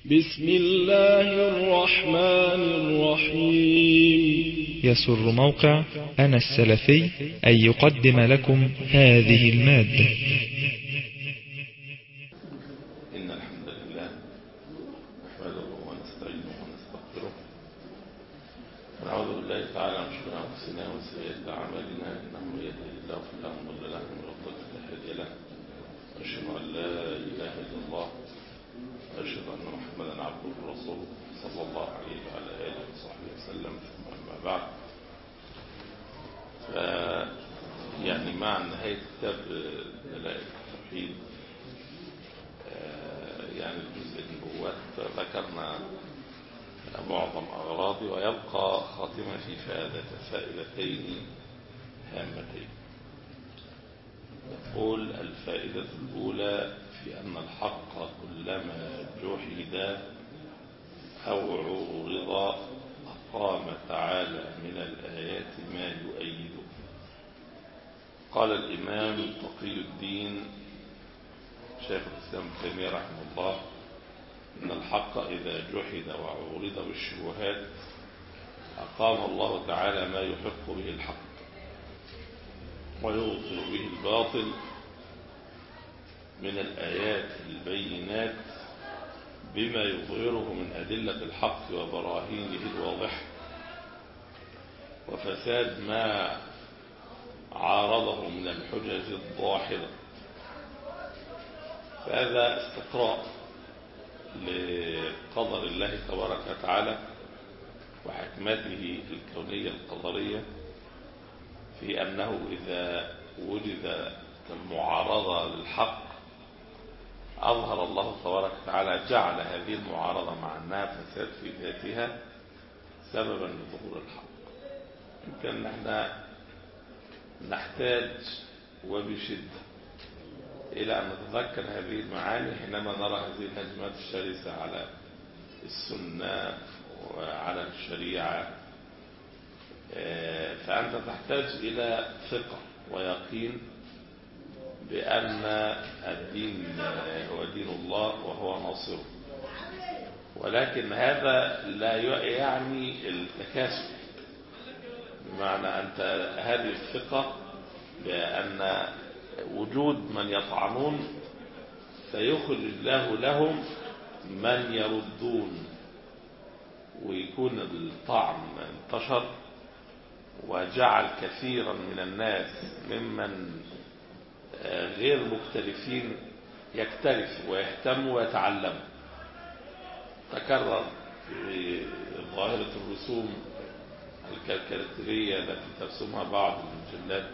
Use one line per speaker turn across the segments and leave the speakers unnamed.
بسم الله الرحمن الرحيم
يسر موقع أنا السلفي أن يقدم لكم هذه المادة
إن الحمد لله نحمده ونستعينه ونستغفره ونعوذ بالله تعالى من شرور أنفسنا وسيئات أعمالنا إنه من يهده الله فلا مضل له ومن يضلل فلا هادي له وأشهد أن لا إله إلا الله وأشهد أن محمدا عبده ورسوله صلى الله عليه وعلى آله وصحبه وسلم ثم أما بعد ف يعني مع نهاية كتاب دلائل التوحيد يعني الجزء النبوات ذكرنا معظم أغراضي ويبقى خاتمة في فائدة فائدتين هامتين يقول الفائدة الأولى في أن الحق كلما جحد أو عورض أقام تعالى من الآيات ما يؤيده قال الإمام تقي الدين شيخ الإسلام تيمية رحمه الله إن الحق إذا جحد وعورض بالشبهات أقام الله تعالى ما يحق به الحق ويبطل به الباطل من الآيات البينات بما يظهره من أدلة الحق وبراهينه الواضحة وفساد ما عارضه من الحجج الضاحضة فهذا استقراء لقدر الله تبارك وتعالى وحكمته الكونية القدرية في أنه إذا وجد المعارضة للحق أظهر الله تبارك وتعالى جعل هذه المعارضة مع أنها فساد في ذاتها سببا لظهور الحق يمكن احنا نحتاج وبشدة إلى أن نتذكر هذه المعاني حينما نرى هذه الهجمات الشرسة على السنة وعلى الشريعة فأنت تحتاج إلى ثقة ويقين بأن الدين هو دين الله وهو ناصره ولكن هذا لا يعني التكاسل بمعنى أنت هذه الثقة بأن وجود من يطعنون سيخرج الله لهم من يردون ويكون الطعن انتشر وجعل كثيرا من الناس ممن غير مختلفين يكترث ويهتم ويتعلم تكرر في ظاهرة الرسوم الكاريكاتيرية التي ترسمها بعض المجلات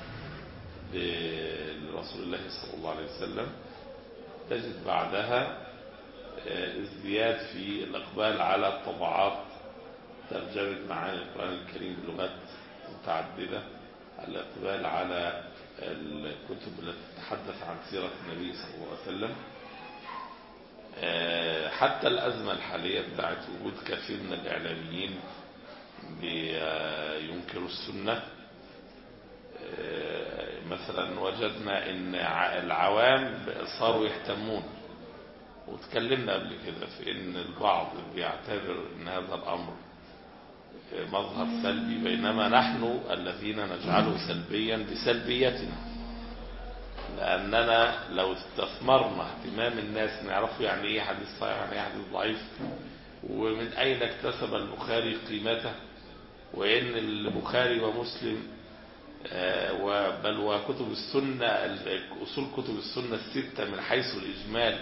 لرسول الله صلى الله عليه وسلم تجد بعدها ازدياد في الإقبال على الطبعات ترجمة معاني القرآن الكريم بلغات متعددة الإقبال على الكتب التي تتحدث عن سيرة النبي صلى الله عليه وسلم حتى الأزمة الحالية بتاعت وجود كثير من الإعلاميين بينكروا السنة مثلا وجدنا ان العوام صاروا يهتمون وتكلمنا قبل كده في ان البعض بيعتبر ان هذا الامر مظهر سلبي بينما نحن الذين نجعله سلبيا بسلبيتنا لأننا لو استثمرنا اهتمام الناس نعرفوا يعني ايه حديث صحيح يعني ايه حديث ضعيف ومن أين اكتسب البخاري قيمته وإن البخاري ومسلم بل وكتب السنة أصول كتب السنة الستة من حيث الإجمال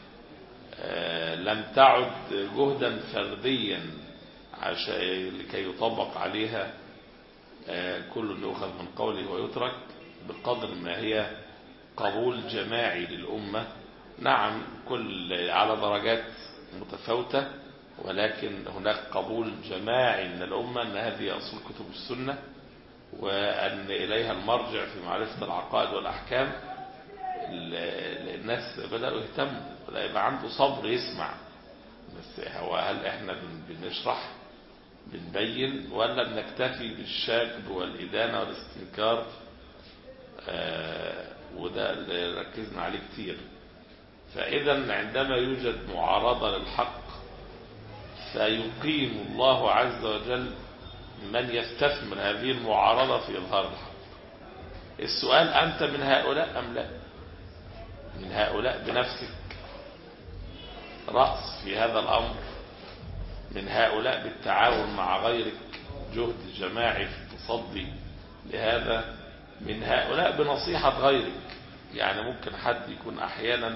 لم تعد جهدا فرديا لكي يطبق عليها كل يؤخذ من قوله ويترك بقدر ما هي قبول جماعي للأمة نعم كل على درجات متفاوتة ولكن هناك قبول جماعي من الأمة أن هذه أصول كتب السنة وأن إليها المرجع في معرفة العقائد والأحكام الناس بدأوا يهتموا بدأ يبقى عنده صبر يسمع بس هو هل احنا بنشرح بنبين ولا بنكتفي بالشكل والإدانة والاستنكار آه وده اللي ركزنا عليه كتير فإذا عندما يوجد معارضة للحق فيقيم الله عز وجل من يستثمر هذه المعارضة في إظهار الحق السؤال أنت من هؤلاء أم لا من هؤلاء بنفسك رأس في هذا الأمر من هؤلاء بالتعاون مع غيرك جهد جماعي في التصدي لهذا من هؤلاء بنصيحة غيرك يعني ممكن حد يكون أحيانا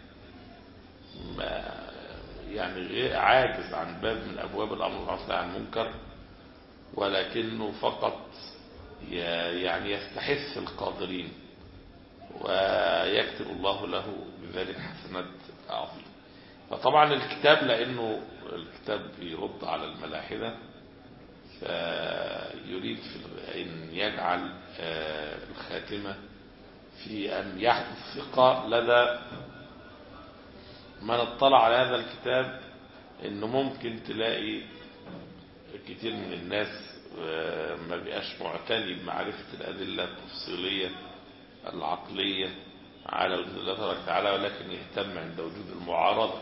يعني عاجز عن باب من أبواب الأمر بالمعروف عن المنكر ولكنه فقط يعني يستحث القادرين ويكتب الله له بذلك حسنات عظيمة فطبعا الكتاب لأنه الكتاب بيرد على الملاحدة فيريد في أن يجعل الخاتمة في أن يحدث ثقة لدى من اطلع على هذا الكتاب انه ممكن تلاقي كتير من الناس ما بقاش معتني بمعرفة الأدلة التفصيلية العقلية على وجود الله تبارك وتعالى ولكن يهتم عند وجود المعارضة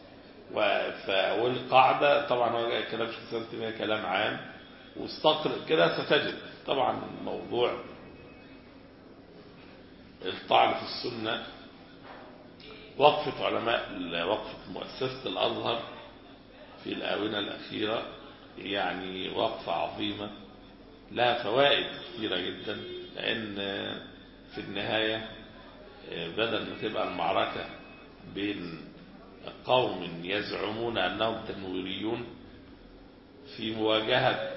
والقاعدة طبعا هو كلام شيخ الإسلام كلام عام واستقرئ كده ستجد طبعا موضوع الطعن في السنة وقفة علماء وقفة مؤسسة الأزهر في الآونة الأخيرة يعني وقفة عظيمة لها فوائد كثيرة جدا لأن في النهاية بدل ما تبقى المعركة بين قوم يزعمون أنهم تنويريون في مواجهة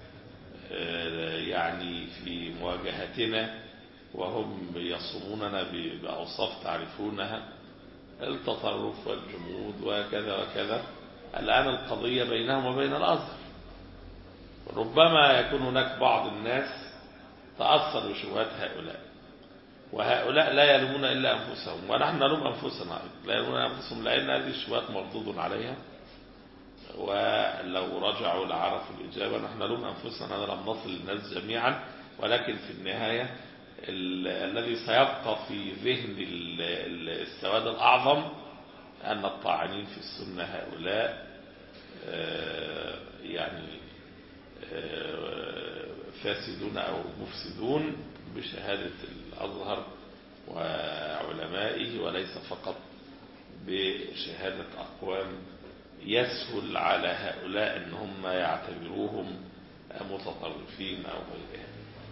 يعني في مواجهتنا وهم يصوموننا بأوصاف تعرفونها التطرف والجمود وكذا وكذا الآن القضية بينهم وبين الأزهر ربما يكون هناك بعض الناس تأثر بشبهات هؤلاء وهؤلاء لا يلومون إلا أنفسهم ونحن نلوم أنفسنا لا يلومون أنفسهم لأن هذه الشبهات مردود عليها ولو رجعوا لعرفوا الإجابة نحن نلوم أنفسنا لم نصل للناس جميعا ولكن في النهاية الذي سيبقى في ذهن السواد الأعظم أن الطاعنين في السنة هؤلاء يعني فاسدون أو مفسدون بشهادة الأزهر وعلمائه وليس فقط بشهادة أقوام يسهل على هؤلاء أن هم يعتبروهم متطرفين أو غيرهم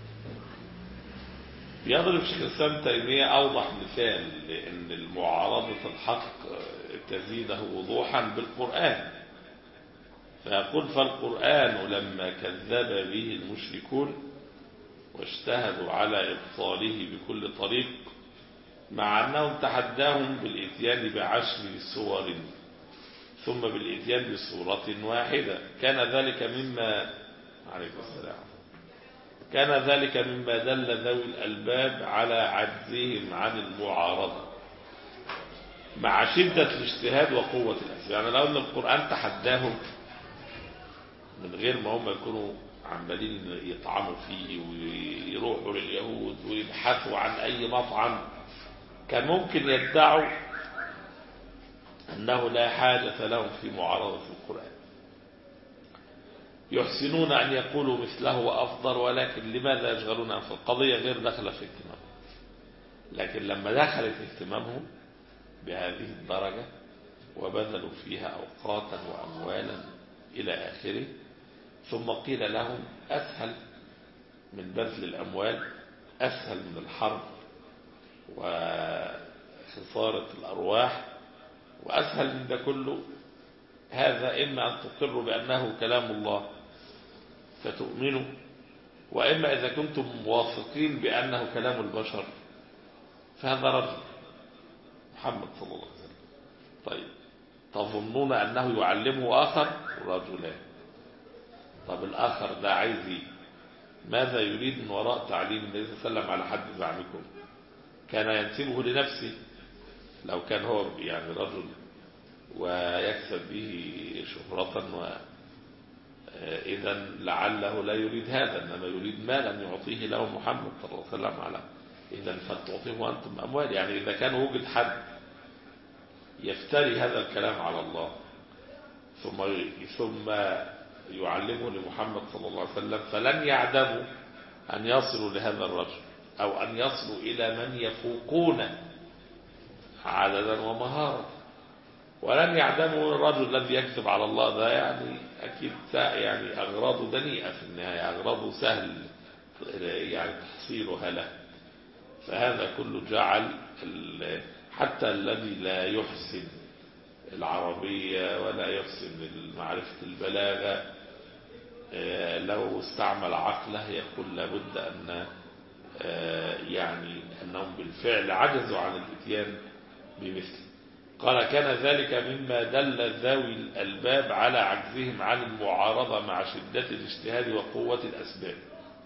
يضرب شيخ الإسلام تيمية أوضح مثال لأن المعارضة الحق تزيده وضوحا بالقرآن فيقول فالقرآن لما كذب به المشركون واجتهدوا على إبطاله بكل طريق مع أنهم تحداهم بالإتيان بعشر سور ثم بالإتيان بصورة واحدة كان ذلك مما عليكم السلام كان ذلك مما دل ذوي الألباب على عجزهم عن المعارضة مع شدة الاجتهاد وقوة الأسباب يعني لو أن القرآن تحداهم من غير ما هم يكونوا عمالين يطعنوا فيه ويروحوا لليهود ويبحثوا عن أي مطعم كان ممكن يدعوا أنه لا حاجة لهم في معارضة القرآن يحسنون أن يقولوا مثله وأفضل ولكن لماذا يشغلون في القضية غير داخلة في اهتمامهم لكن لما دخلت اهتمامهم بهذه الدرجة وبذلوا فيها أوقاتا وأموالا إلى آخره ثم قيل لهم أسهل من بذل الأموال أسهل من الحرب وخسارة الأرواح وأسهل من ده كله هذا إما أن تقروا بأنه كلام الله فتؤمنوا وإما إذا كنتم موافقين بأنه كلام البشر فهذا رجل محمد صلى الله عليه وسلم طيب تظنون أنه يعلمه آخر رجلان طب الآخر ده عايز ايه ماذا يريد من وراء تعليم النبي صلى الله عليه وسلم على حد زعمكم كان ينسبه لنفسه لو كان هو يعني رجل ويكسب به شهرة و إذا لعله لا يريد هذا إنما يريد مالا يعطيه له محمد صلى الله عليه وسلم على إذا فتعطيه أنتم أموال يعني إذا كان وجد حد يفتري هذا الكلام على الله ثم ثم يعلمه لمحمد صلى الله عليه وسلم فلن يعدموا أن يصلوا لهذا الرجل أو أن يصلوا إلى من يفوقون عددا ومهارة ولن يعدموا الرجل الذي يكذب على الله ده يعني أكيد يعني أغراضه دنيئة في النهاية أغراضه سهل يعني تحصيلها له فهذا كله جعل حتى الذي لا يحسن العربية ولا يحسن معرفة البلاغة لو استعمل عقله يقول لابد أن يعني أنهم بالفعل عجزوا عن الاتيان بمثله قال كان ذلك مما دل ذوي الألباب على عجزهم عن المعارضة مع شدة الاجتهاد وقوة الأسباب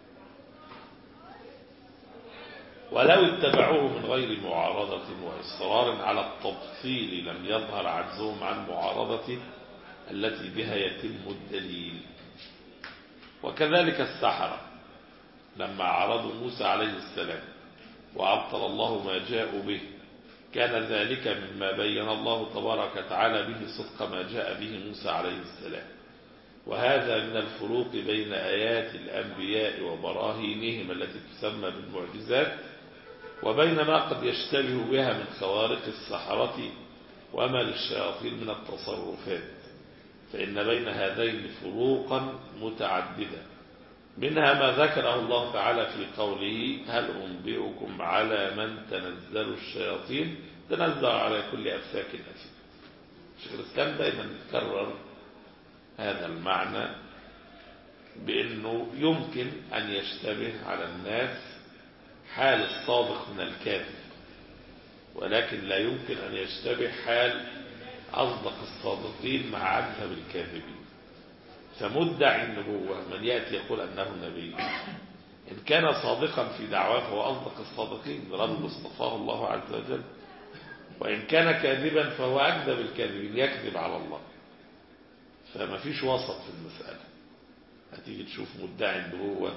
ولو اتبعوه من غير معارضة وإصرار على التبطيل لم يظهر عجزهم عن معارضته التي بها يتم الدليل وكذلك السحرة لما عرضوا موسى عليه السلام وأبطل الله ما جاءوا به كان ذلك مما بين الله تبارك وتعالى به صدق ما جاء به موسى عليه السلام وهذا من الفروق بين آيات الأنبياء وبراهينهم التي تسمى بالمعجزات وبين ما قد يشتبه بها من خوارق السحرة وما للشياطين من التصرفات فإن بين هذين فروقا متعددة منها ما ذكره الله تعالى في قوله هل أنبئكم على من تنزل الشياطين تنزل على كل أفاك أثيم شيخ الإسلام دائما يكرر هذا المعنى بأنه يمكن أن يشتبه على الناس حال الصادق من الكاذب ولكن لا يمكن أن يشتبه حال أصدق الصادقين مع أكذب الكاذبين فمدعي النبوة من يأتي يقول أنه نبي إن كان صادقا في دعواه فهو أصدق الصادقين رجل اصطفاه الله عز وجل وإن كان كاذبا فهو أكذب الكاذبين يكذب على الله فما فيش وسط في المسألة هتيجي تشوف مدعي النبوة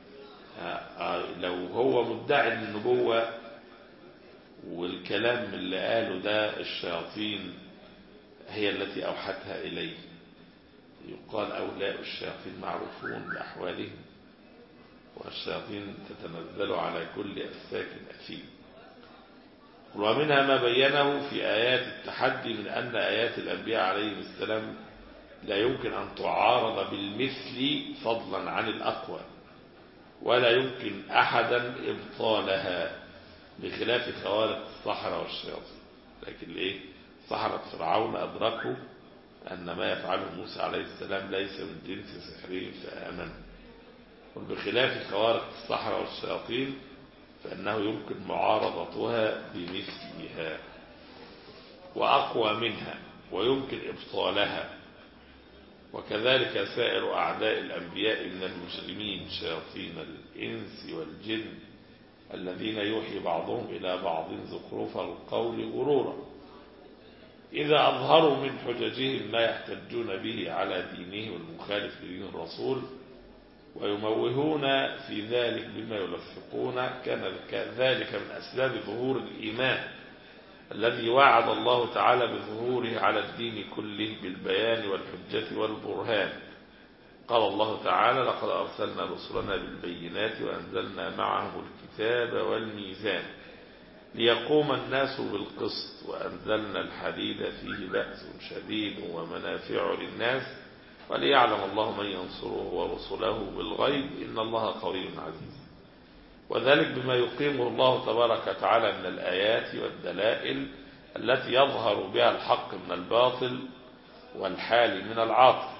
لو هو مدعي النبوة والكلام اللي قاله ده الشياطين هي التي أوحتها إليه يقال أولاء الشياطين معروفون بأحوالهم والشياطين تتنزل على كل أفاك أثيم ومنها ما بينه في آيات التحدي من أن آيات الأنبياء عليهم السلام لا يمكن أن تعارض بالمثل فضلا عن الأقوى ولا يمكن أحدا إبطالها بخلاف خوارق الصحراء والشياطين لكن ليه صحراء فرعون أدركوا أن ما يفعله موسى عليه السلام ليس من جنس سحره فآمنوا وبخلاف خوارق الصحراء والشياطين فإنه يمكن معارضتها بمثلها وأقوى منها ويمكن إبطالها وكذلك سائر أعداء الأنبياء من المجرمين شياطين الإنس والجن الذين يوحي بعضهم إلى بعض زخرف القول غرورا إذا أظهروا من حججهم ما يحتجون به على دينه والمخالف لدين الرسول ويموهون في ذلك بما يلفقون كان ذلك من أسباب ظهور الإيمان الذي وعد الله تعالى بظهوره على الدين كله بالبيان والحجة والبرهان قال الله تعالى لقد أرسلنا رسلنا بالبينات وأنزلنا معهم الكتاب والميزان ليقوم الناس بالقسط وأنزلنا الحديد فيه بأس شديد ومنافع للناس وليعلم الله من ينصره ورسله بالغيب إن الله قوي عزيز وذلك بما يقيمه الله تبارك وتعالى من الآيات والدلائل التي يظهر بها الحق من الباطل والحال من العاطل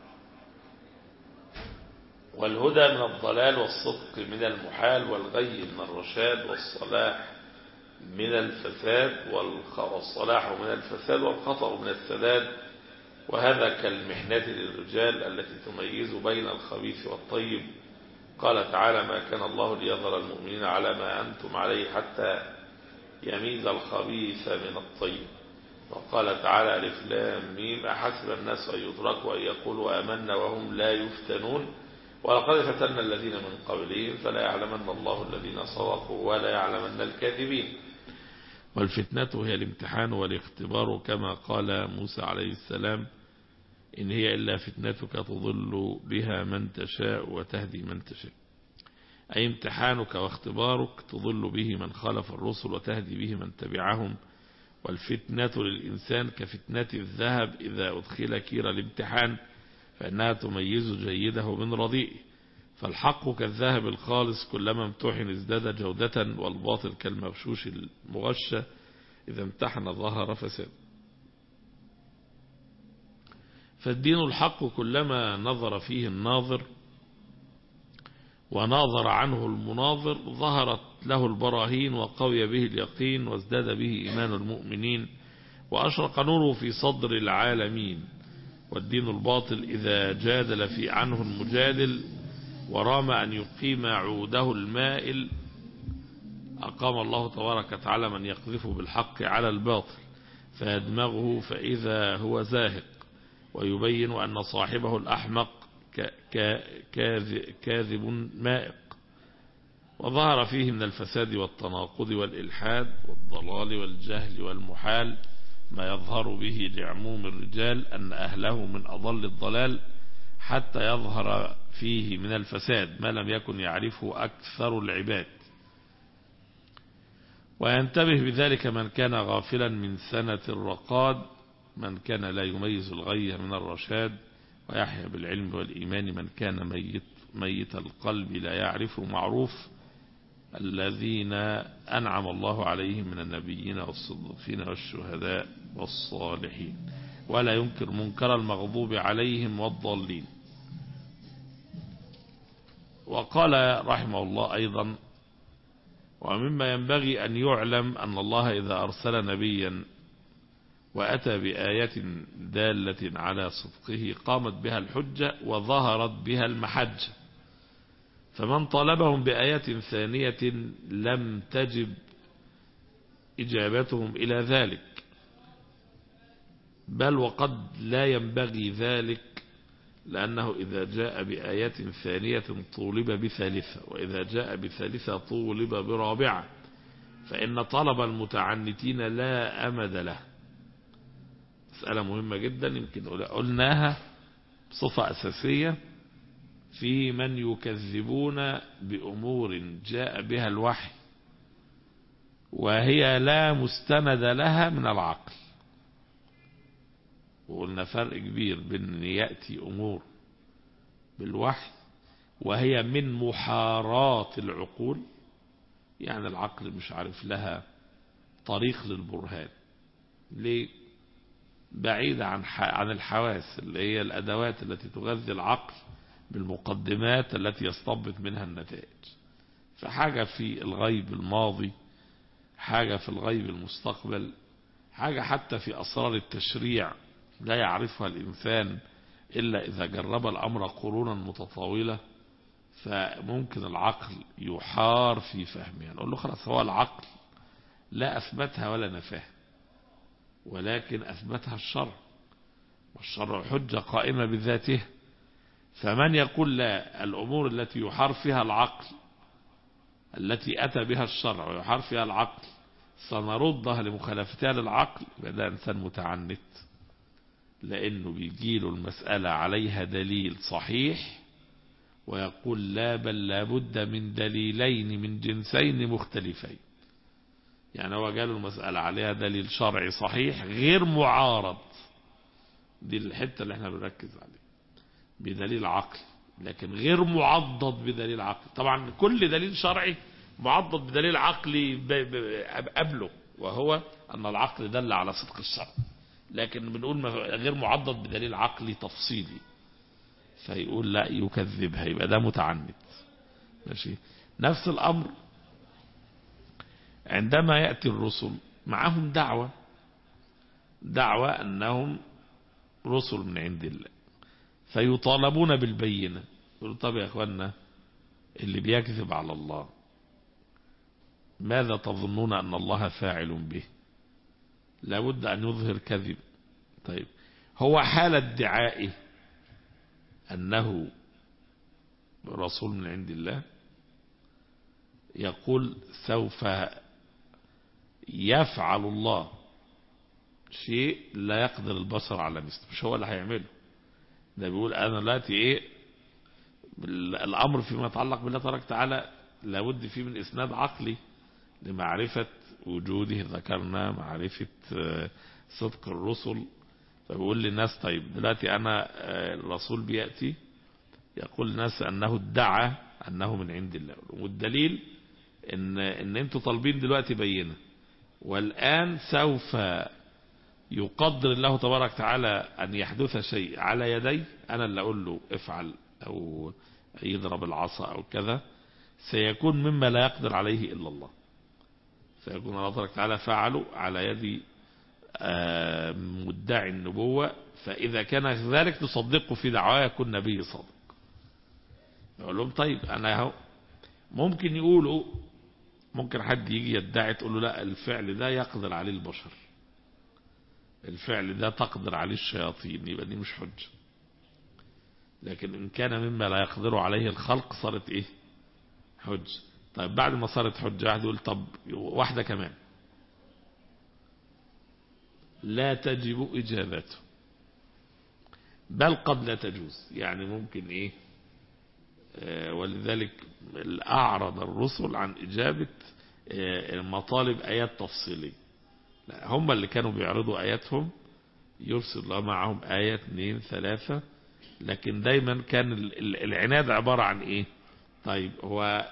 والهدى من الضلال والصدق من المحال والغي من الرشاد والصلاح من الفساد والصلاح من الفساد والخطأ من السداد وهذا كالمحنة للرجال التي تميز بين الخبيث والطيب قال تعالى ما كان الله ليظهر المؤمنين على ما أنتم عليه حتى يميز الخبيث من الطيب وقال تعالى ألف لام ميم أحسب الناس أن يتركوا أن يقولوا آمنا وهم لا يفتنون ولقد فتنا الذين من قبلهم فلا يعلمن الله الذين صدقوا ولا يعلمن الكاذبين والفتنة هي الامتحان والاختبار كما قال موسى عليه السلام إن هي إلا فتنتك تضل بها من تشاء وتهدي من تشاء أي امتحانك واختبارك تضل به من خالف الرسل وتهدي به من تبعهم والفتنة للإنسان كفتنة الذهب إذا أدخل كير الامتحان فإنها تميز جيده من رديئه فالحق كالذهب الخالص كلما امتحن ازداد جودة والباطل كالمغشوش المغشى إذا امتحن ظهر فساد فالدين الحق كلما نظر فيه الناظر وناظر عنه المناظر ظهرت له البراهين وقوي به اليقين وازداد به إيمان المؤمنين وأشرق نوره في صدر العالمين والدين الباطل إذا جادل في عنه المجادل ورام أن يقيم عوده المائل أقام الله تبارك وتعالى من يقذف بالحق على الباطل فيدمغه فإذا هو زاهق ويبين أن صاحبه الأحمق كاذب مائق وظهر فيه من الفساد والتناقض والإلحاد والضلال والجهل والمحال ما يظهر به لعموم الرجال أن أهله من أضل الضلال حتى يظهر فيه من الفساد ما لم يكن يعرفه أكثر العباد وينتبه بذلك من كان غافلا من سنة الرقاد من كان لا يميز الغي من الرشاد ويحيى بالعلم والإيمان من كان ميت, ميت القلب لا يعرف معروف الذين أنعم الله عليهم من النبيين والصديقين والشهداء والصالحين ولا ينكر منكر المغضوب عليهم والضالين وقال رحمه الله أيضا ومما ينبغي أن يعلم أن الله إذا أرسل نبيا وأتى بآية دالة على صدقه قامت بها الحجة وظهرت بها المحجة فمن طلبهم بآية ثانية لم تجب إجابتهم إلى ذلك بل وقد لا ينبغي ذلك لأنه إذا جاء بآية ثانية طولب بثالثة وإذا جاء بثالثة طولب برابعة فإن طلب المتعنتين لا أمد له مسألة مهمة جدا يمكن قلناها بصفة أساسية في من يكذبون بأمور جاء بها الوحي وهي لا مستند لها من العقل وقلنا فرق كبير بين ان يأتي أمور بالوحي وهي من محارات العقول يعني العقل مش عارف لها طريق للبرهان ليه بعيدة عن عن الحواس اللي هي الأدوات التي تغذي العقل بالمقدمات التي يستنبط منها النتائج فحاجة في الغيب الماضي حاجة في الغيب المستقبل حاجة حتى في أسرار التشريع لا يعرفها الإنسان إلا إذا جرب الأمر قرونا متطاولة فممكن العقل يحار في فهمها نقول له خلاص هو العقل لا أثبتها ولا نفاها ولكن أثبتها الشرع والشرع حجة قائمة بذاته فمن يقول لا الأمور التي يحار فيها العقل التي أتى بها الشرع ويحار فيها العقل سنردها لمخالفتها للعقل يبقى إنسان متعنت لأنه بيجيله المسألة عليها دليل صحيح ويقول لا بل لابد من دليلين من جنسين مختلفين يعني هو قالوا المسألة عليها دليل شرعي صحيح غير معارض دي الحتة اللي احنا بنركز عليها بدليل عقل لكن غير معضد بدليل عقلي طبعا كل دليل شرعي معضد بدليل عقلي قبله وهو أن العقل دل على صدق الشرع لكن بنقول غير معضد بدليل عقلي تفصيلي فيقول لا يكذبها يبقى ده متعنت ماشي نفس الأمر عندما يأتي الرسل معهم دعوة دعوة أنهم رسل من عند الله فيطالبون بالبينة يقولوا طب يا أخوانا اللي بيكذب على الله ماذا تظنون أن الله فاعل به لابد أن يظهر كذب طيب هو حال ادعائه أنه رسول من عند الله يقول سوف يفعل الله شيء لا يقدر البشر على مثله مش هو اللي هيعمله ده بيقول انا دلوقتي ايه الامر فيما يتعلق بالله تبارك وتعالى لابد فيه من اسناد عقلي لمعرفة وجوده ذكرنا معرفة صدق الرسل فبيقول للناس طيب دلوقتي انا الرسول بيأتي يقول للناس انه ادعى انه من عند الله والدليل ان ان انتوا طالبين دلوقتي بينه والان سوف يقدر الله تبارك وتعالى ان يحدث شيء على يدي انا اللي اقول له افعل او يضرب العصا او كذا سيكون مما لا يقدر عليه الا الله سيكون الله تبارك وتعالى فعله على يد مدعي النبوة فإذا كان ذلك تصدقه في دعواه يكون نبي صادق يقول لهم طيب أنا هو ممكن يقولوا ممكن حد يجي يدعي تقول له لا الفعل ده يقدر عليه البشر الفعل ده تقدر عليه الشياطين يبقى دي مش حجة لكن إن كان مما لا يقدر عليه الخلق صارت إيه حجة طيب بعد ما صارت حجة واحد يقول طب واحدة كمان لا تجب إجابته بل قد لا تجوز يعني ممكن إيه آه ولذلك أعرض الرسل عن إجابة آه مطالب آيات تفصيلية لا هم اللي كانوا بيعرضوا آياتهم يرسل الله معهم آية اثنين ثلاثة لكن دايما كان العناد عبارة عن إيه طيب هو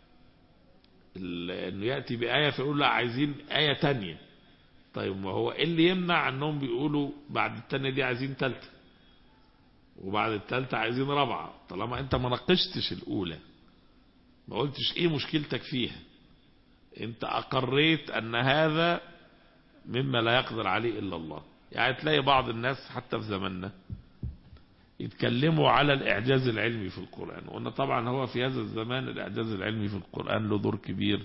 انه يأتي بآية فيقول لا عايزين آية تانية طيب ما هو ايه اللي يمنع انهم بيقولوا بعد التانية دي عايزين تالتة وبعد التالتة عايزين رابعة طالما انت ما ناقشتش الاولى ما قلتش ايه مشكلتك فيها انت اقريت ان هذا مما لا يقدر عليه الا الله يعني تلاقي بعض الناس حتى في زماننا يتكلموا على الإعجاز العلمي في القرآن وأن طبعا هو في هذا الزمان الإعجاز العلمي في القرآن له دور كبير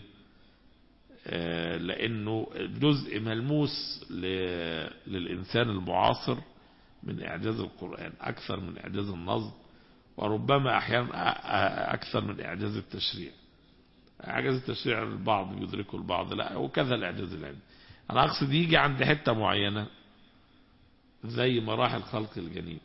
لأنه جزء ملموس للإنسان المعاصر من إعجاز القرآن أكثر من إعجاز النظم وربما أحيانا أكثر من إعجاز التشريع إعجاز التشريع البعض بيدركه البعض لا وكذا الإعجاز العلمي أنا أقصد يجي عند حتة معينة زي مراحل خلق الجنين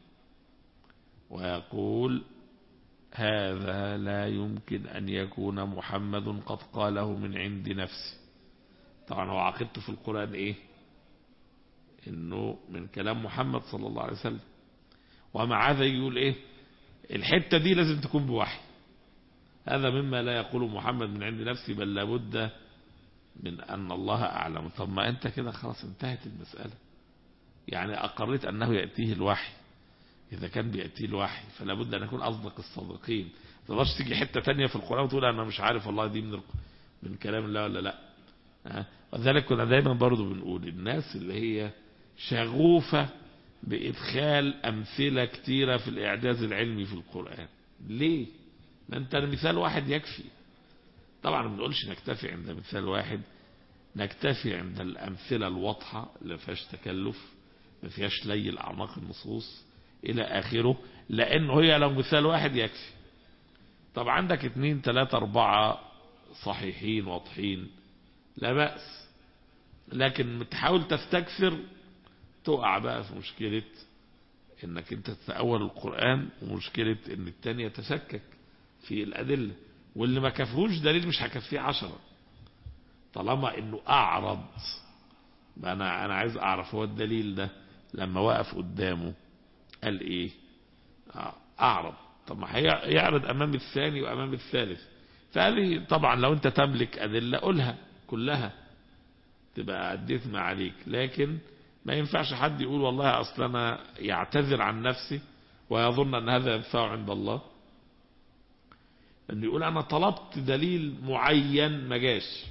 ويقول هذا لا يمكن أن يكون محمد قد قاله من عند نفسه طبعا هو عقيدته في القرآن إيه إنه من كلام محمد صلى الله عليه وسلم ومع هذا يقول إيه الحتة دي لازم تكون بوحي هذا مما لا يقول محمد من عند نفسه بل لابد من أن الله أعلم طب ما أنت كده خلاص انتهت المسألة يعني أقريت أنه يأتيه الوحي إذا كان بيأتيه الوحي فلا بد أن يكون أصدق الصادقين ما تقدرش تيجي حتة تانية في القرآن وتقول أنا مش عارف والله دي من من كلام الله ولا لا أه؟ وذلك كنا دايما برضو بنقول الناس اللي هي شغوفة بإدخال أمثلة كتيرة في الإعجاز العلمي في القرآن ليه؟ ما أنت مثال واحد يكفي طبعا ما بنقولش نكتفي عند مثال واحد نكتفي عند الأمثلة الواضحة اللي ما فيهاش تكلف ما فيهاش لي الأعماق النصوص إلى آخره لأنه هي لو مثال واحد يكفي طب عندك اثنين ثلاثة أربعة صحيحين واضحين لا بأس لكن تحاول تستكثر تقع بقى في مشكلة انك انت تتأول القرآن ومشكلة ان التاني يتشكك في الأدلة واللي ما كفهوش دليل مش هكفيه عشرة طالما انه اعرض انا انا عايز اعرف هو الدليل ده لما وقف قدامه قال ايه اعرض طب ما هيعرض امام الثاني وامام الثالث فهذه طبعا لو انت تملك ادله قولها كلها تبقى اديت ما عليك لكن ما ينفعش حد يقول والله اصل انا يعتذر عن نفسه ويظن ان هذا ينفعه عند الله انه يقول انا طلبت دليل معين ما جاش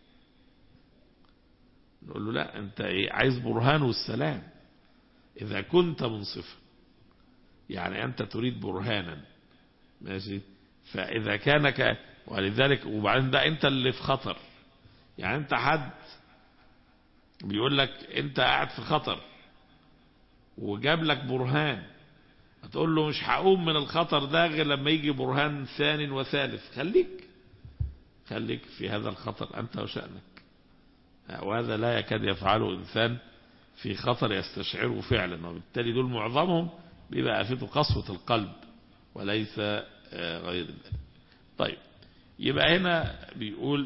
نقول له لا انت ايه عايز برهان والسلام اذا كنت منصفا يعني انت تريد برهانا ماشي فاذا كان ك... ولذلك وبعدين ده انت اللي في خطر يعني انت حد بيقول لك انت قاعد في خطر وجاب لك برهان هتقول له مش هقوم من الخطر ده غير لما يجي برهان ثان وثالث خليك خليك في هذا الخطر انت وشأنك وهذا لا يكاد يفعله إنسان في خطر يستشعره فعلا وبالتالي دول معظمهم بيبقى آفته قسوة القلب وليس غير ذلك طيب يبقى هنا بيقول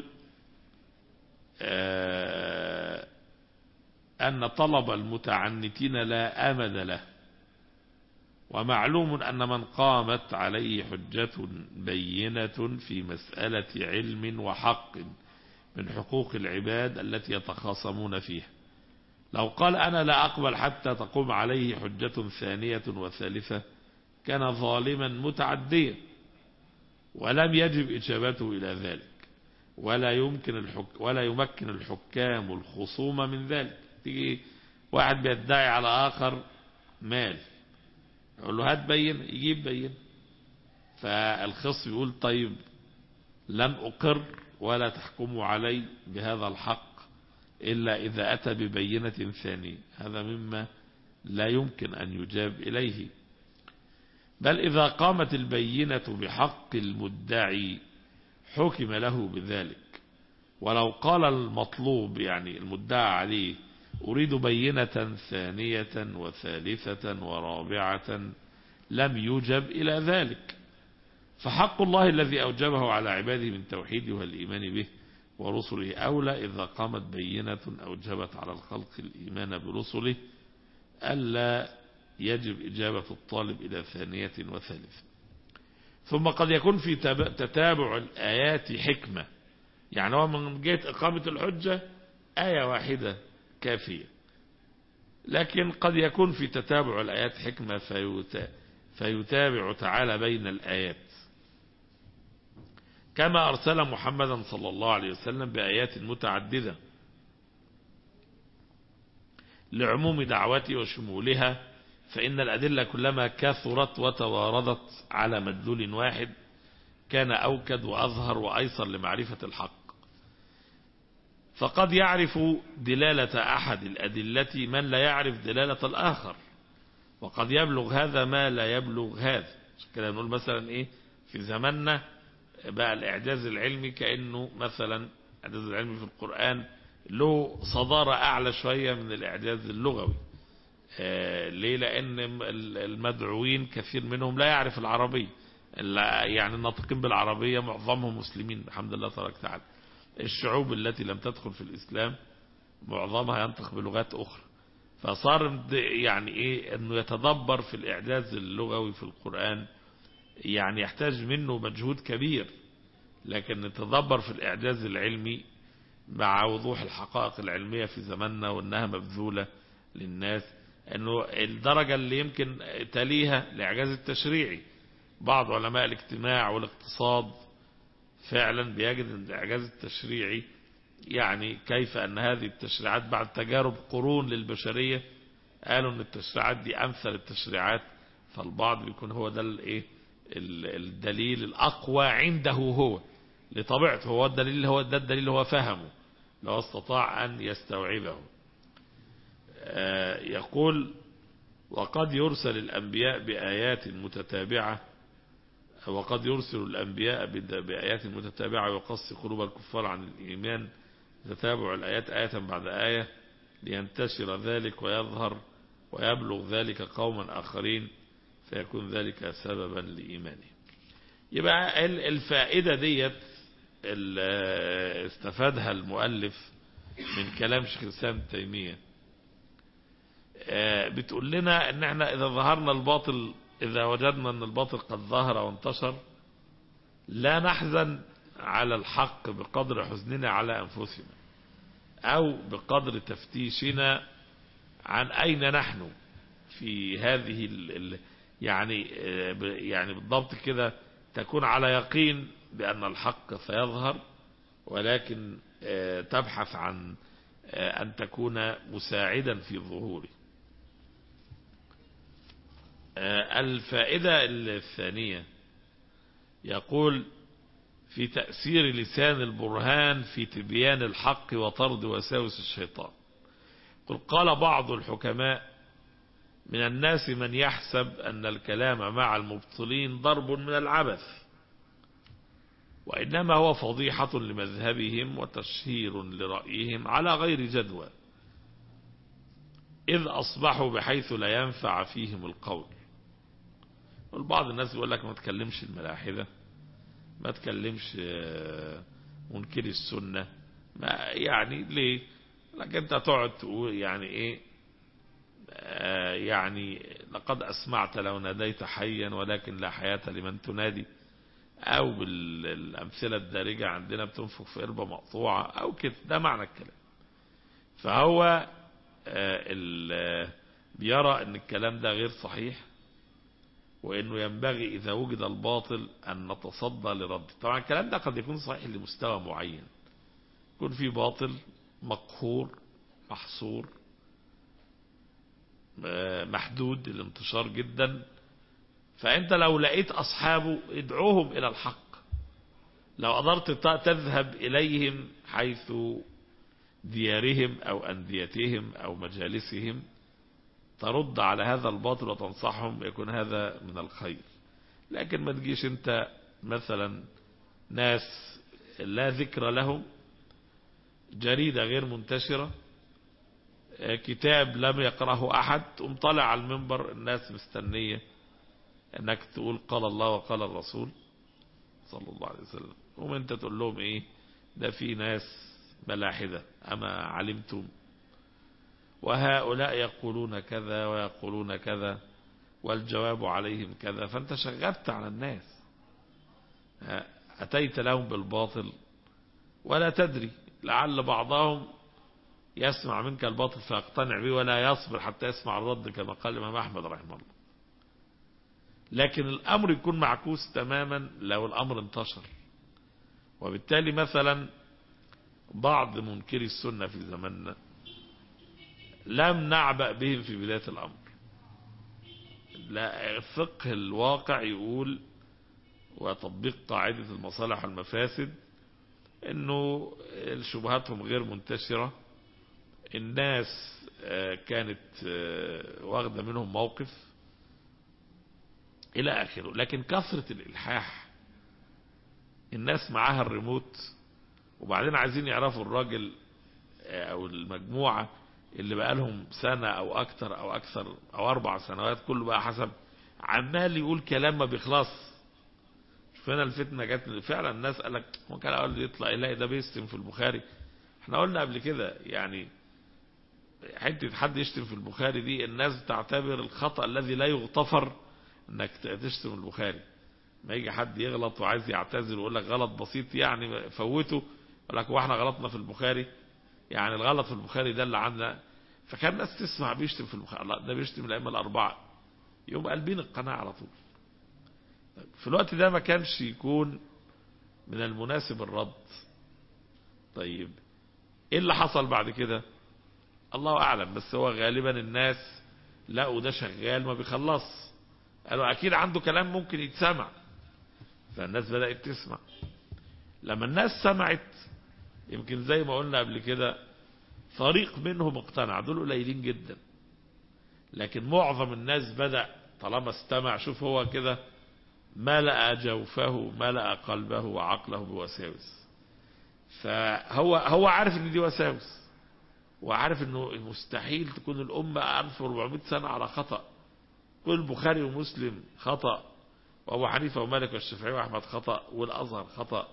أن طلب المتعنتين لا أمد له ومعلوم أن من قامت عليه حجة بينة في مسألة علم وحق من حقوق العباد التي يتخاصمون فيها لو قال أنا لا أقبل حتى تقوم عليه حجة ثانية وثالثة كان ظالما متعديا ولم يجب إجابته إلى ذلك ولا يمكن الحك ولا يمكن الحكام الخصوم من ذلك تيجي واحد بيدعي على آخر مال يقول له هات بين يجيب بين فالخصم يقول طيب لن أقر ولا تحكموا علي بهذا الحق إلا إذا أتى ببينة ثانية هذا مما لا يمكن أن يجاب إليه بل إذا قامت البينة بحق المدعي حكم له بذلك ولو قال المطلوب يعني المدعى عليه أريد بينة ثانية وثالثة ورابعة لم يجب إلى ذلك فحق الله الذي أوجبه على عباده من توحيده والإيمان به ورسله أولى إذا قامت بينة أوجبت على الخلق الإيمان برسله ألا يجب إجابة الطالب إلى ثانية وثالثة ثم قد يكون في تتابع الآيات حكمة يعني هو من جهة إقامة الحجة آية واحدة كافية لكن قد يكون في تتابع الآيات حكمة فيتابع تعالى بين الآيات كما أرسل محمدا صلى الله عليه وسلم بآيات متعددة لعموم دعوته وشمولها فإن الأدلة كلما كثرت وتواردت على مدلول واحد كان أوكد وأظهر وأيسر لمعرفة الحق فقد يعرف دلالة أحد الأدلة من لا يعرف دلالة الآخر وقد يبلغ هذا ما لا يبلغ هذا كده نقول مثلا إيه في زماننا بقى الإعجاز العلمي كأنه مثلا الإعجاز العلمي في القرآن له صدارة أعلى شوية من الإعجاز اللغوي آه ليه لأن المدعوين كثير منهم لا يعرف العربية يعني الناطقين بالعربية معظمهم مسلمين الحمد لله تبارك وتعالى الشعوب التي لم تدخل في الإسلام معظمها ينطق بلغات أخرى فصار يعني إيه أنه يتدبر في الإعجاز اللغوي في القرآن يعني يحتاج منه مجهود كبير لكن نتدبر في الإعجاز العلمي مع وضوح الحقائق العلمية في زماننا وأنها مبذولة للناس أنه الدرجة اللي يمكن تليها الإعجاز التشريعي بعض علماء الاجتماع والاقتصاد فعلا بيجد أن الإعجاز التشريعي يعني كيف أن هذه التشريعات بعد تجارب قرون للبشرية قالوا أن التشريعات دي أمثل التشريعات فالبعض بيكون هو ده الايه الدليل الأقوى عنده هو لطبيعته هو الدليل هو ده الدليل اللي هو فهمه لو استطاع أن يستوعبه يقول وقد يرسل الأنبياء بآيات متتابعة وقد يرسل الأنبياء بآيات متتابعة ويقص قلوب الكفار عن الإيمان تتابع الآيات آية بعد آية لينتشر ذلك ويظهر ويبلغ ذلك قوما آخرين فيكون ذلك سببا لإيمانه يبقى الفائدة ديت استفادها المؤلف من كلام شيخ الإسلام تيمية بتقول لنا ان احنا اذا ظهرنا الباطل اذا وجدنا ان الباطل قد ظهر وانتشر لا نحزن على الحق بقدر حزننا على انفسنا او بقدر تفتيشنا عن اين نحن في هذه ال يعني يعني بالضبط كده تكون على يقين بأن الحق سيظهر ولكن تبحث عن أن تكون مساعدا في ظهوره الفائدة الثانية يقول في تأثير لسان البرهان في تبيان الحق وطرد وساوس الشيطان قل قال بعض الحكماء من الناس من يحسب أن الكلام مع المبطلين ضرب من العبث وإنما هو فضيحة لمذهبهم وتشهير لرأيهم على غير جدوى إذ أصبحوا بحيث لا ينفع فيهم القول والبعض الناس يقول لك ما تكلمش الملاحدة ما تكلمش منكري السنة ما يعني ليه لكن انت تقعد تقول يعني ايه آه يعني لقد اسمعت لو ناديت حيا ولكن لا حياة لمن تنادي او بالامثلة الدارجة عندنا بتنفخ في قربة مقطوعة او كده ده معنى الكلام فهو آه بيرى ان الكلام ده غير صحيح وانه ينبغي اذا وجد الباطل ان نتصدى لرده طبعا الكلام ده قد يكون صحيح لمستوى معين يكون في باطل مقهور محصور محدود الانتشار جدا فانت لو لقيت اصحابه ادعوهم الى الحق لو قدرت تذهب اليهم حيث ديارهم او انديتهم او مجالسهم ترد على هذا الباطل وتنصحهم يكون هذا من الخير لكن ما تجيش انت مثلا ناس لا ذكر لهم جريدة غير منتشرة كتاب لم يقرأه أحد تقوم طالع على المنبر الناس مستنية انك تقول قال الله وقال الرسول صلى الله عليه وسلم قوم انت تقول لهم ايه ده في ناس ملاحدة أما علمتم وهؤلاء يقولون كذا ويقولون كذا والجواب عليهم كذا فانت شغبت على الناس أتيت لهم بالباطل ولا تدري لعل بعضهم يسمع منك الباطل فيقتنع به ولا يصبر حتى يسمع الرد كما قال الإمام أحمد رحمه الله لكن الأمر يكون معكوس تماما لو الأمر انتشر وبالتالي مثلا بعض منكري السنة في زماننا لم نعبأ بهم في بداية الأمر لا فقه الواقع يقول وتطبيق قاعدة المصالح والمفاسد انه شبهاتهم غير منتشرة الناس كانت واخدة منهم موقف الى اخره لكن كثرة الالحاح الناس معاها الريموت وبعدين عايزين يعرفوا الراجل او المجموعة اللي بقى لهم سنة او اكتر او اكثر او اربع سنوات كله بقى حسب عمال يقول كلام ما بيخلص فهنا الفتنة جت فعلا الناس قال لك ممكن اول يطلع يلاقي ده بيشتم في البخاري احنا قلنا قبل كده يعني حتة حد يشتم في البخاري دي الناس تعتبر الخطأ الذي لا يغتفر انك تشتم البخاري ما يجي حد يغلط وعايز يعتذر ويقول لك غلط بسيط يعني فوته يقول لك واحنا غلطنا في البخاري يعني الغلط في البخاري ده اللي عندنا فكان الناس تسمع بيشتم في البخاري لا ده بيشتم الائمه الاربعه يوم قلبين القناة على طول في الوقت ده ما كانش يكون من المناسب الرد طيب ايه اللي حصل بعد كده الله اعلم بس هو غالبا الناس لقوا ده شغال ما بيخلص قالوا اكيد عنده كلام ممكن يتسمع فالناس بدأت تسمع لما الناس سمعت يمكن زي ما قلنا قبل كده فريق منهم اقتنع دول قليلين جدا لكن معظم الناس بدأ طالما استمع شوف هو كده ملأ جوفه ملأ قلبه وعقله بوساوس فهو هو عارف ان دي وساوس وعارف انه مستحيل تكون الامة 1400 سنة على خطأ كل البخاري ومسلم خطأ وابو حنيفة ومالك والشافعي واحمد خطأ والازهر خطأ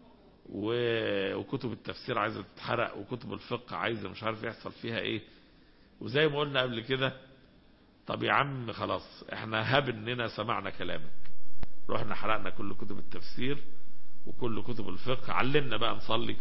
وكتب التفسير عايزة تتحرق وكتب الفقه عايزة مش عارف يحصل فيها ايه وزي ما قلنا قبل كده طب يا عم خلاص احنا هب اننا سمعنا كلامك رحنا حرقنا كل كتب التفسير وكل كتب الفقه علمنا بقى نصلي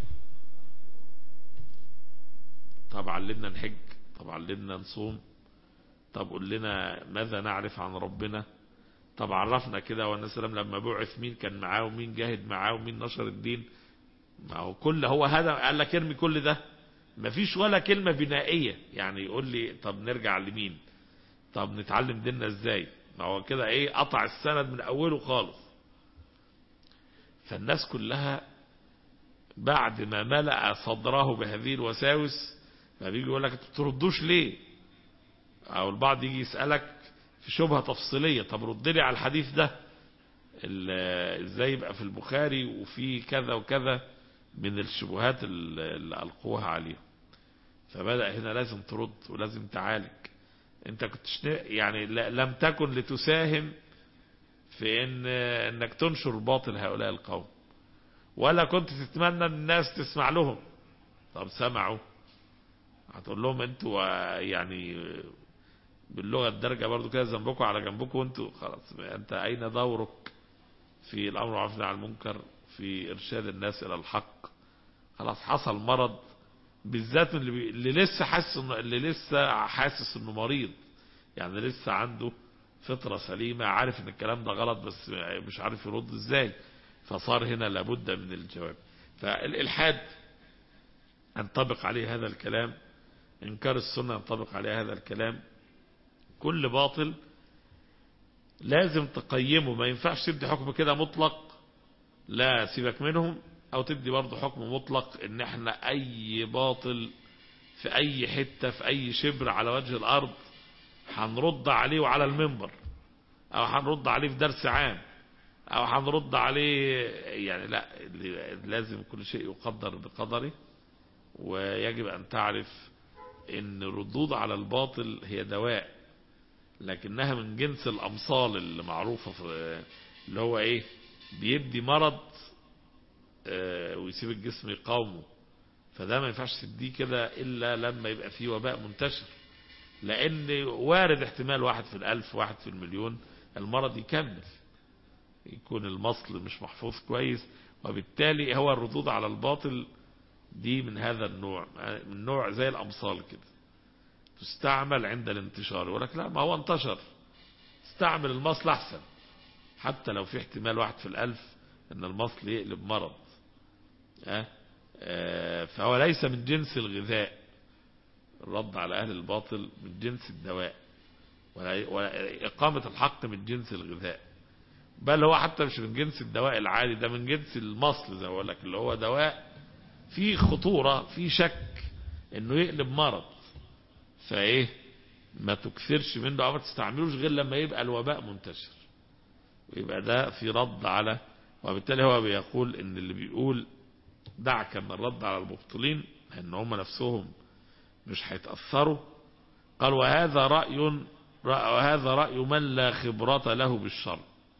طب علمنا نحج طب علمنا نصوم طب قول لنا ماذا نعرف عن ربنا طب عرفنا كده والنبي صلى الله عليه وسلم لما بعث مين كان معاه ومين جاهد معاه ومين نشر الدين ما هو كل هو هذا قال لك ارمي كل ده ما فيش ولا كلمة بنائية يعني يقول لي طب نرجع لمين طب نتعلم ديننا ازاي ما هو كده ايه قطع السند من اوله خالص فالناس كلها بعد ما ملأ صدره بهذه الوساوس فبيجي يقول لك تردوش ليه او البعض يجي يسألك في شبهة تفصيلية طب رد لي على الحديث ده ال- ازاي يبقى في البخاري وفي كذا وكذا من الشبهات ال- اللي ألقوها عليه فبدأ هنا لازم ترد ولازم تعالج انت كنت يعني ل- لم تكن لتساهم في ان انك تنشر باطل هؤلاء القوم ولا كنت تتمنى ان الناس تسمع لهم طب سمعوا هتقول لهم انتوا آه، يعني باللغة الدرجة برضو كده ذنبكم على جنبكم وانتوا خلاص انت اين دورك في الامر بالمعروف والنهي عن المنكر في ارشاد الناس الى الحق خلاص حصل مرض بالذات من اللي, بي... اللي لسه حاسس انه اللي لسه حاسس انه مريض يعني لسه عنده فطرة سليمة عارف ان الكلام ده غلط بس مش عارف يرد ازاي فصار هنا لابد من الجواب فالالحاد ينطبق عليه هذا الكلام انكار السنة ينطبق عليه هذا الكلام كل باطل لازم تقيمه ما ينفعش تدي حكم كده مطلق لا سيبك منهم او تدي برضه حكم مطلق ان احنا اي باطل في اي حتة في اي شبر على وجه الارض هنرد عليه وعلى المنبر او هنرد عليه في درس عام او هنرد عليه يعني لا لازم كل شيء يقدر بقدره ويجب ان تعرف ان الردود على الباطل هي دواء لكنها من جنس الامصال اللي معروفة في اللي هو ايه بيدي مرض آه، ويسيب الجسم يقاومه فده ما ينفعش تديه كده الا لما يبقى فيه وباء منتشر لان وارد احتمال واحد في الالف واحد في المليون المرض يكمل يكون المصل مش محفوظ كويس وبالتالي هو الردود على الباطل دي من هذا النوع من نوع زي الامصال كده تستعمل عند الانتشار يقول لك لا ما هو انتشر استعمل المصل احسن حتى لو في احتمال واحد في الالف ان المصل يقلب مرض أه؟ أه فهو ليس من جنس الغذاء الرد على اهل الباطل من جنس الدواء ولا ولا اقامة الحق من جنس الغذاء بل هو حتى مش من جنس الدواء العادي ده من جنس المصل زي ما بقول لك اللي هو دواء فيه خطورة فيه شك انه يقلب مرض فايه ما تكثرش منه او ما تستعملوش غير لما يبقى الوباء منتشر ويبقى ده في رد على وبالتالي هو بيقول ان اللي بيقول دعك من الرد على المبطلين ان هم نفسهم مش هيتأثروا قال وهذا رأي وهذا رأي من لا خبرة له بالشر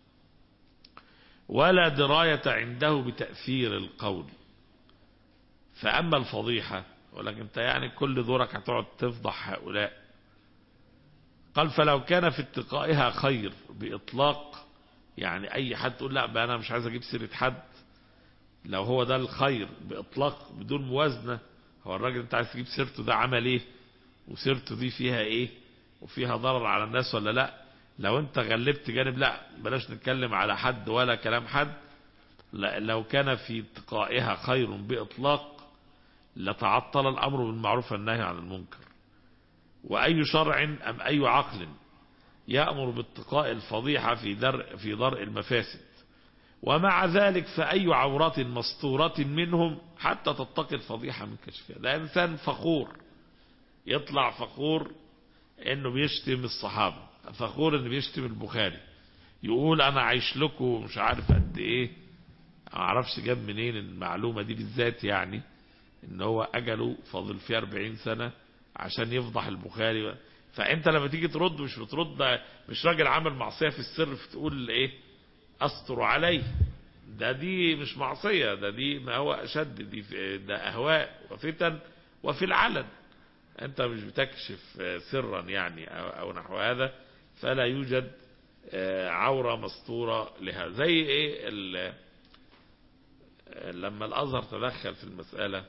ولا دراية عنده بتأثير القول فأما الفضيحة ولكن انت يعني كل دورك هتقعد تفضح هؤلاء قال فلو كان في اتقائها خير بإطلاق يعني أي حد تقول لا بقى أنا مش عايز أجيب سيرة حد لو هو ده الخير بإطلاق بدون موازنة هو الراجل انت عايز تجيب سيرته ده عمل ايه وسيرته دي فيها ايه وفيها ضرر على الناس ولا لا لو انت غلبت جانب لا بلاش نتكلم على حد ولا كلام حد لا لو كان في اتقائها خير بإطلاق لتعطل الأمر بالمعروف والنهي عن المنكر وأي شرع أم أي عقل يأمر باتقاء الفضيحة في درء في درء المفاسد ومع ذلك فأي عورات مستورة منهم حتى تتقي الفضيحة من كشفها ده إنسان فخور يطلع فخور إنه بيشتم الصحابة فخور إنه بيشتم البخاري يقول أنا عايش لكم مش عارف قد إيه ما اعرفش جاب منين المعلومة دي بالذات يعني إن هو أجله فاضل فيه 40 سنة عشان يفضح البخاري فأنت لما تيجي ترد مش بترد مش راجل عمل معصية في السر فتقول إيه أستر عليه ده دي مش معصية ده دي ما هو أشد دي ده أهواء وفتن وفي العلن أنت مش بتكشف سرا يعني أو, أو نحو هذا فلا يوجد عورة مستورة لها زي إيه لما الأزهر تدخل في المسألة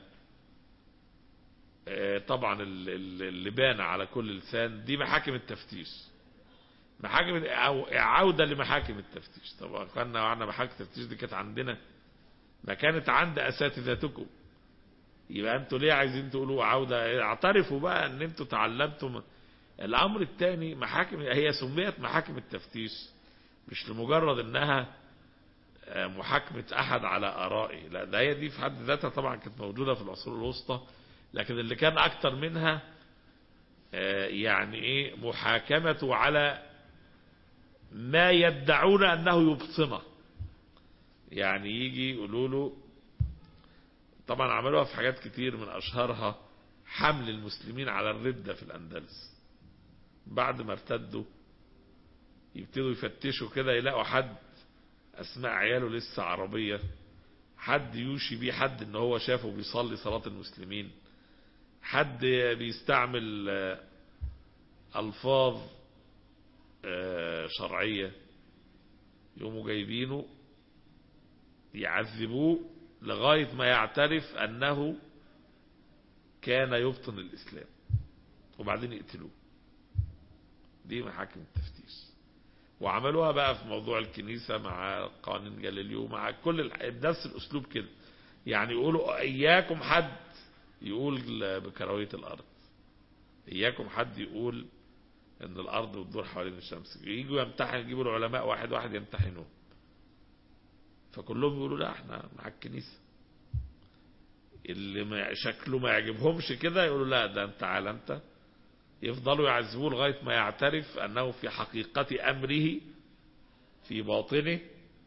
طبعا اللي بان على كل لسان دي محاكم التفتيش محاكم او عودة لمحاكم التفتيش طبعا كنا وعنا محاكم التفتيش دي كانت عندنا ما كانت عند اساتذتكم يبقى انتوا ليه عايزين تقولوا عودة اعترفوا بقى ان انتوا تعلمتم الامر الثاني محاكم هي سميت محاكم التفتيش مش لمجرد انها محاكمة احد على ارائه لا ده هي دي في حد ذاتها طبعا كانت موجودة في العصور الوسطى لكن اللي كان اكتر منها يعني ايه محاكمته على ما يدعون انه يبطنه يعني يجي يقولوا له طبعا عملوها في حاجات كتير من اشهرها حمل المسلمين على الردة في الاندلس بعد ما ارتدوا يبتدوا يفتشوا كده يلاقوا حد اسماء عياله لسه عربية حد يوشي بيه حد ان هو شافه بيصلي صلاة المسلمين حد بيستعمل آه، الفاظ آه، شرعية يقوموا جايبينه يعذبوه لغاية ما يعترف أنه كان يبطن الإسلام وبعدين يقتلوه دي محاكم التفتيش وعملوها بقى في موضوع الكنيسة مع قوانين جاليليو مع كل ال- نفس الأسلوب كده يعني يقولوا إياكم حد يقول بكروية الأرض إياكم حد يقول ان الارض بتدور حوالين الشمس يجوا يمتحن يجيبوا العلماء واحد واحد يمتحنوه فكلهم يقولوا لا احنا مع الكنيسة اللي ما شكله ما يعجبهمش كده يقولوا لا ده انت تعالى انت يفضلوا يعذبوه لغاية ما يعترف انه في حقيقة امره في باطنه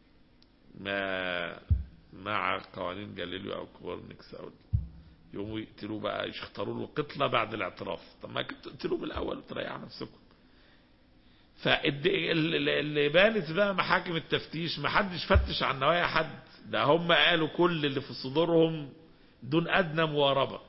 ما مع قوانين جاليليو او كوبرنيكس او يقوموا يقتلوه بقى يختاروا له قتله بعد الاعتراف طب ما كنتوا تقتلوه بالاول وتريحوا نفسكم فاللي بانت بقى محاكم التفتيش ما حدش فتش عن نوايا حد ده هم قالوا كل اللي في صدورهم دون ادنى مواربه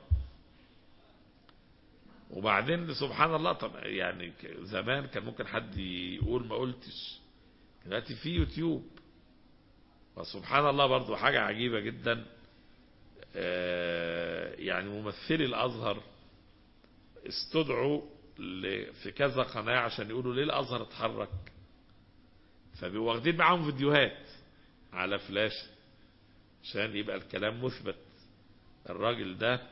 وبعدين سبحان الله طب يعني زمان كان ممكن حد يقول ما قلتش دلوقتي في يوتيوب وسبحان الله برضو حاجة عجيبة جدا آه، يعني ممثلي الأزهر استدعوا ل- في كذا قناة عشان يقولوا ليه الأزهر اتحرك فبيبقوا واخدين معاهم فيديوهات على فلاش عشان يبقى الكلام مثبت الراجل ده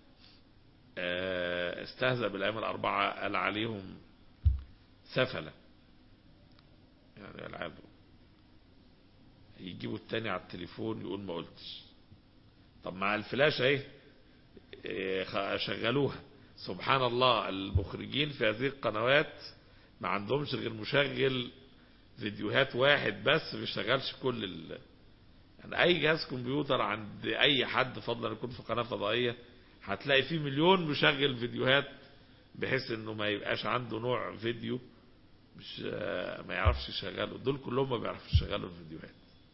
آه، استهزأ بالأيام الأربعة قال عليهم سفلة يعني العاب يجيبوا التاني على التليفون يقول ما قلتش طب مع الفلاش اهي إيه، خ- شغلوها سبحان الله المخرجين في هذه القنوات ما عندهمش غير مشغل فيديوهات واحد بس ما بيشتغلش كل ال... يعني اي جهاز كمبيوتر عند اي حد فضلا يكون في قناه فضائيه هتلاقي فيه مليون مشغل فيديوهات بحيث انه ما يبقاش عنده نوع فيديو مش آه، ما يعرفش يشغله دول كلهم ما بيعرفوش يشغلوا الفيديوهات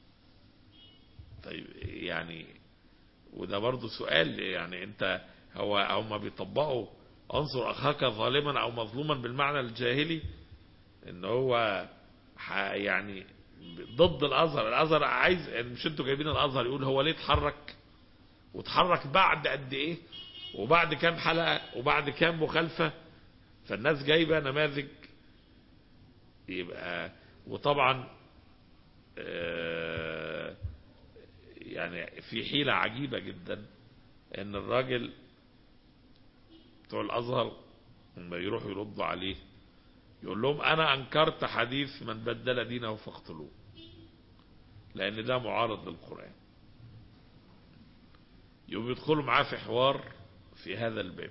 طيب يعني وده برضه سؤال يعني انت هو هم بيطبقوا انصر اخاك ظالما او مظلوما بالمعنى الجاهلي ان هو ح- يعني ضد الازهر الازهر عايز يعني مش انتوا جايبين الازهر يقول هو ليه اتحرك واتحرك بعد قد ايه وبعد كام حلقة وبعد كام مخالفة فالناس جايبة نماذج يبقى وطبعا آه، يعني في حيلة عجيبة جدا ان الراجل بتوع الازهر لما يروحوا يردوا عليه يقول لهم انا انكرت حديث من بدل دينه فاقتلوه لان ده معارض للقرآن يقوم يدخلوا معاه في حوار في هذا الباب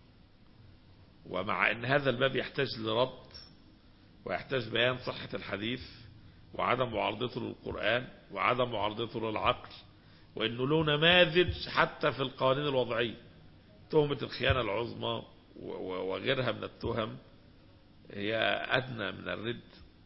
ومع ان هذا الباب يحتاج لرد ويحتاج بيان صحة الحديث وعدم معارضته للقرآن وعدم معارضته للعقل وانه له نماذج حتى في القوانين الوضعية تهمة الخيانة العظمى و- و- وغيرها من التهم هي أدنى من الرد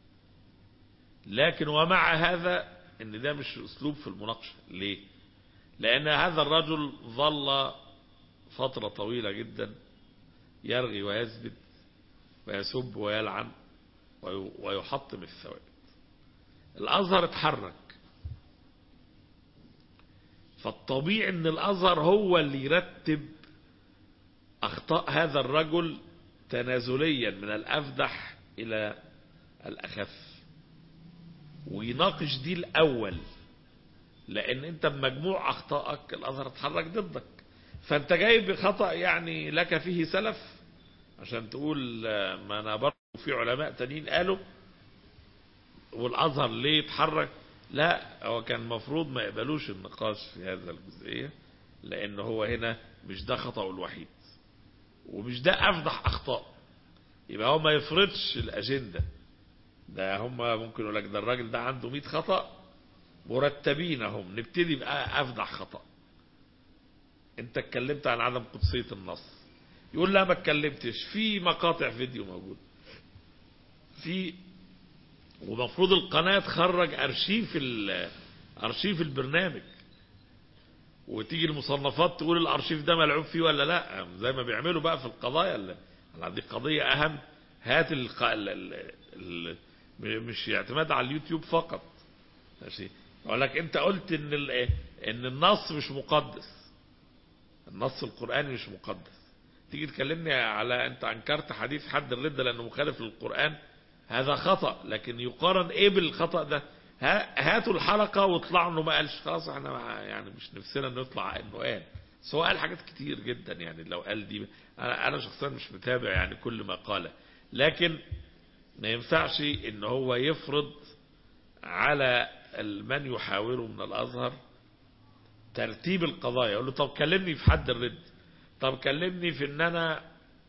لكن ومع هذا ان ده مش اسلوب في المناقشة ليه لان هذا الرجل ظل فترة طويلة جدا يرغي ويثبت ويسب ويلعن وي- ويحطم الثوابت الازهر اتحرك فالطبيعي ان الازهر هو اللي يرتب اخطاء هذا الرجل تنازليا من الافدح الى الاخف ويناقش دي الاول لان انت بمجموع اخطائك الازهر اتحرك ضدك فانت جاي بخطأ يعني لك فيه سلف عشان تقول آه، ما انا برضه في علماء تانيين قالوا والازهر ليه اتحرك لا هو كان المفروض ما يقبلوش النقاش في هذا الجزئية لان هو هنا مش ده خطأه الوحيد ومش ده افضح اخطاء يبقى هو ما يفرضش الاجندة ده هم ممكن يقول لك ده الراجل ده عنده 100 خطأ مرتبين هم نبتدي بقى افضح خطأ انت اتكلمت عن عدم قدسية النص يقول لا ما اتكلمتش في مقاطع فيديو موجود في ومفروض القناة تخرج ارشيف ال- ارشيف البرنامج وتيجي المصنفات تقول الارشيف ده ملعوب فيه ولا لا زي ما بيعملوا بقى في القضايا اللي دي قضية اهم هات الق... ال... ال... ال... مش اعتماد على اليوتيوب فقط ماشي اقول لك انت قلت ان ال... ان النص مش مقدس النص القرآني مش مقدس تيجي تكلمني على انت انكرت حديث حد الردة لانه مخالف للقرآن هذا خطأ لكن يقارن ايه بالخطأ ده ها- هاتوا الحلقة واطلعوا انه ما قالش خلاص احنا مع- يعني مش نفسنا نطلع انه قال بس هو قال حاجات كتير جدا يعني لو قال دي انا انا شخصيا مش متابع يعني كل ما قاله لكن ما ينفعش ان هو يفرض على من يحاوره من الازهر ترتيب القضايا يقول له طب كلمني في حد الرد طب كلمني في ان انا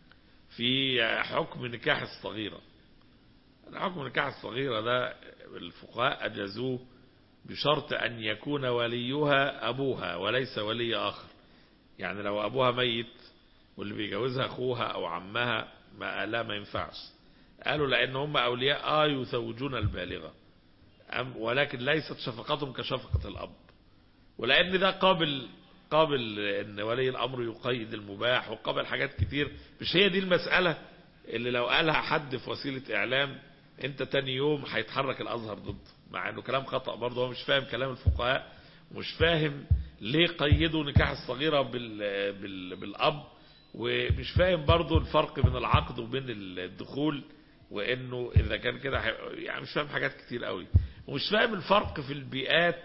في حكم نكاح الصغيرة حكم نكاح الصغيرة ده الفقهاء أجازوه بشرط أن يكون وليها أبوها وليس ولي آخر يعني لو أبوها ميت واللي بيجوزها أخوها أو عمها ما لا ما ينفعش قالوا لأن هم أولياء آه يزوجون البالغة أم- ولكن ليست شفقتهم كشفقة الأب ولأن ده قابل قابل ان ولي الامر يقيد المباح وقابل حاجات كتير مش هي دي المسألة اللي لو قالها حد في وسيلة اعلام انت تاني يوم هيتحرك الازهر ضده مع انه كلام خطأ برضه هو مش فاهم كلام الفقهاء مش فاهم ليه قيدوا نكاح الصغيرة بال بال بالاب ومش فاهم برضه الفرق بين العقد وبين الدخول وانه اذا كان كده هي- يعني مش فاهم حاجات كتير قوي ومش فاهم الفرق في البيئات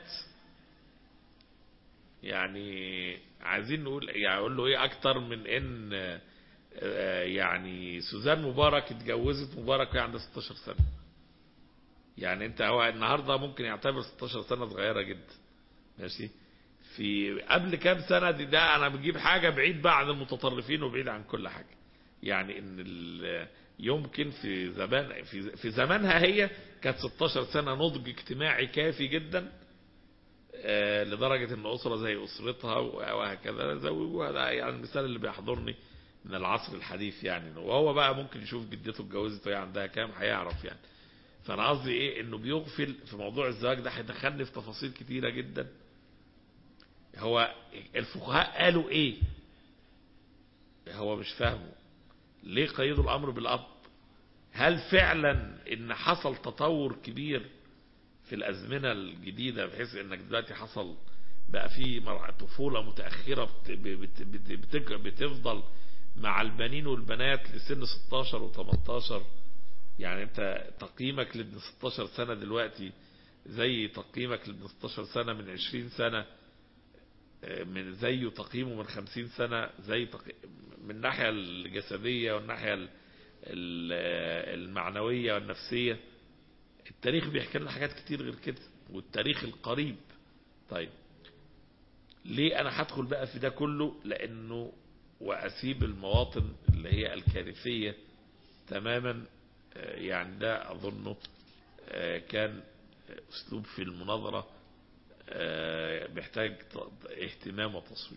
يعني عايزين نقول يعني اقول له ايه اكتر من ان آه، يعني سوزان مبارك اتجوزت مبارك وهي عندها 16 سنة يعني انت هو النهاردة ممكن يعتبر 16 سنة صغيرة جدا ماشي في قبل كام سنة دي ده انا بجيب حاجة بعيد بقى عن المتطرفين وبعيد عن كل حاجة يعني ان ال- يمكن في زمان في في زمانها هي كانت 16 سنة نضج اجتماعي كافي جدا آه، لدرجة ان اسرة زي اسرتها وهكذا زوجوها ده يعني المثال اللي بيحضرني من العصر الحديث يعني وهو بقى ممكن يشوف جدته اتجوزت وهي عندها كام هيعرف يعني فانا قصدي ايه انه بيغفل في موضوع الزواج ده هيدخلني في تفاصيل كتيرة جدا هو الفقهاء قالوا ايه هو مش فاهمه ليه قيدوا الامر بالاب هل فعلا ان حصل تطور كبير في الازمنه الجديده بحيث انك دلوقتي حصل بقى في مرع- طفوله متاخره بت- بت- بت- بت- بتفضل مع البنين والبنات لسن 16 و18 يعني انت تقييمك لابن 16 سنه دلوقتي زي تقييمك لابن 16 سنه من 20 سنه آه، من زيه تقييمه من 50 سنه زي تقي... من الناحيه الجسديه والناحيه ال- ال- آه، المعنويه والنفسيه التاريخ بيحكي لنا حاجات كتير غير كده والتاريخ القريب طيب ليه انا هدخل بقى في ده كله لانه واسيب المواطن اللي هي الكارثية تماما آه، يعني ده اظنه آه، كان اسلوب في المناظرة آه، بيحتاج ت- اهتمام وتصويب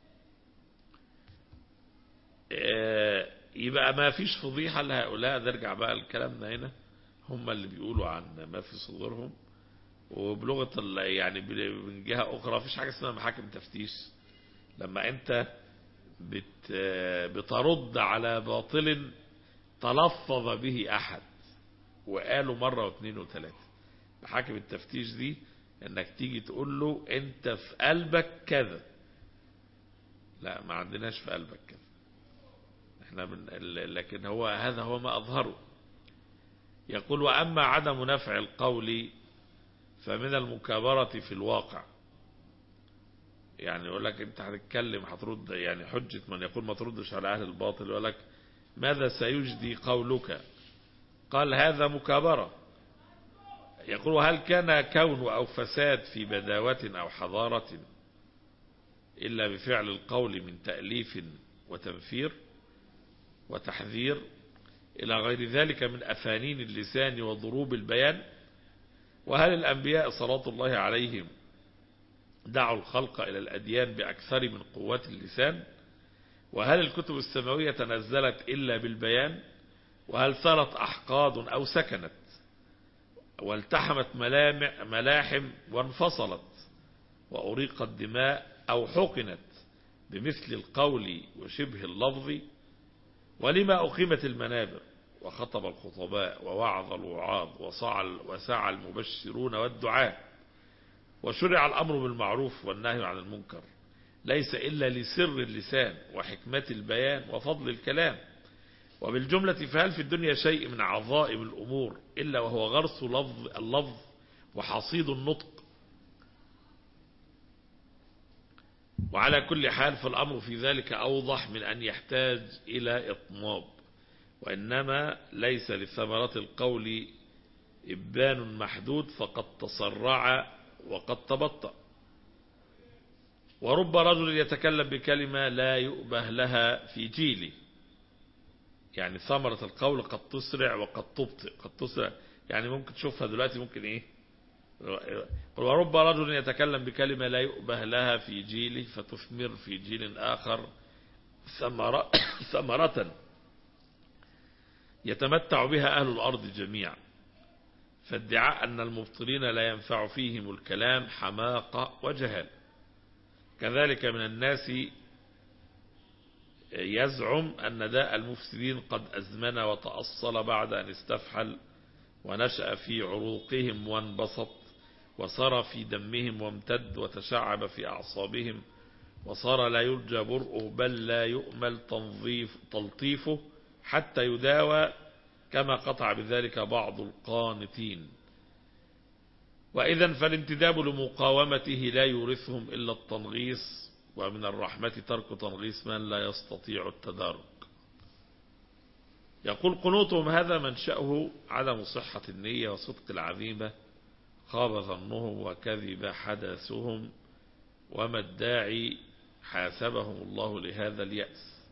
آه، يبقى ما فيش فضيحة لهؤلاء نرجع بقى لكلامنا هنا هم اللي بيقولوا عن ما في صدورهم وبلغة ال- يعني بل- من جهة أخرى مفيش حاجة اسمها محاكم تفتيش لما أنت بت بترد على باطل تلفظ به أحد وقاله مرة واثنين وثلاثة محاكم التفتيش دي انك تيجي تقول له انت في قلبك كذا لا ما عندناش في قلبك كذا احنا من لكن هو هذا هو ما اظهره يقول واما عدم نفع القول فمن المكابرة في الواقع يعني يقول لك انت هتتكلم هترد يعني حجة من يقول ما تردش على اهل الباطل يقول لك ماذا سيجدي قولك قال هذا مكابرة يقول هل كان كون أو فساد في بداوة أو حضارة إلا بفعل القول من تأليف وتنفير وتحذير إلى غير ذلك من أفانين اللسان وضروب البيان وهل الأنبياء صلاة الله عليهم دعوا الخلق إلى الأديان بأكثر من قوة اللسان وهل الكتب السماوية تنزلت إلا بالبيان وهل ثرت أحقاد أو سكنت والتحمت ملامع ملاحم وانفصلت وأريقت دماء أو حقنت بمثل القول وشبه اللفظ ولما أقيمت المنابر وخطب الخطباء ووعظ الوعاظ وسعى وسعى المبشرون والدعاء وشرع الأمر بالمعروف والنهي عن المنكر ليس إلا لسر اللسان وحكمة البيان وفضل الكلام وبالجملة فهل في الدنيا شيء من عظائم الأمور إلا وهو غرس لفظ اللفظ وحصيد النطق وعلى كل حال فالأمر في ذلك أوضح من أن يحتاج إلى إطناب وإنما ليس لثمرة القول إبان محدود فقد تسرع وقد تبطأ ورب رجل يتكلم بكلمة لا يؤبه لها في جيله يعني ثمرة القول قد تسرع وقد تبطئ قد تسرع يعني ممكن تشوفها دلوقتي ممكن ايه ورب رجل يتكلم بكلمة لا يؤبه لها في جيله فتثمر في جيل آخر ثمرة, ثمرة يتمتع بها أهل الأرض جميعا فادعاء أن المبطلين لا ينفع فيهم الكلام حماقة وجهال كذلك من الناس يزعم أن داء المفسدين قد أزمن وتأصل بعد أن استفحل ونشأ في عروقهم وانبسط وصار في دمهم وامتد وتشعب في أعصابهم وصار لا يرجى برؤه بل لا يؤمل تنظيف تلطيفه حتى يداوى كما قطع بذلك بعض القانتين وإذا فالانتداب لمقاومته لا يورثهم إلا التنغيص ومن الرحمة ترك تنغيص من لا يستطيع التدارك يقول قنوتهم هذا منشأه عدم صحة النية وصدق العزيمة خاب ظنهم وكذب حدثهم وما الداعي حاسبهم الله لهذا اليأس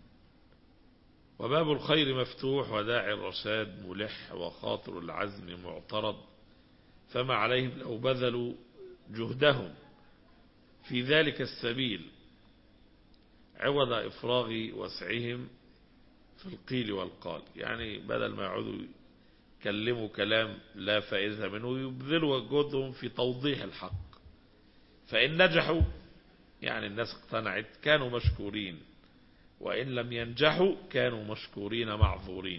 وباب الخير مفتوح وداعي الرشاد ملح وخاطر العزم معترض فما عليهم لو بذلوا جهدهم في ذلك السبيل عوض إفراغ وسعهم في القيل والقال يعني بدل ما يعودوا يكلموا كلام لا فائدة منه يبذلوا جهدهم في توضيح الحق فإن نجحوا يعني الناس اقتنعت كانوا مشكورين وإن لم ينجحوا كانوا مشكورين معذورين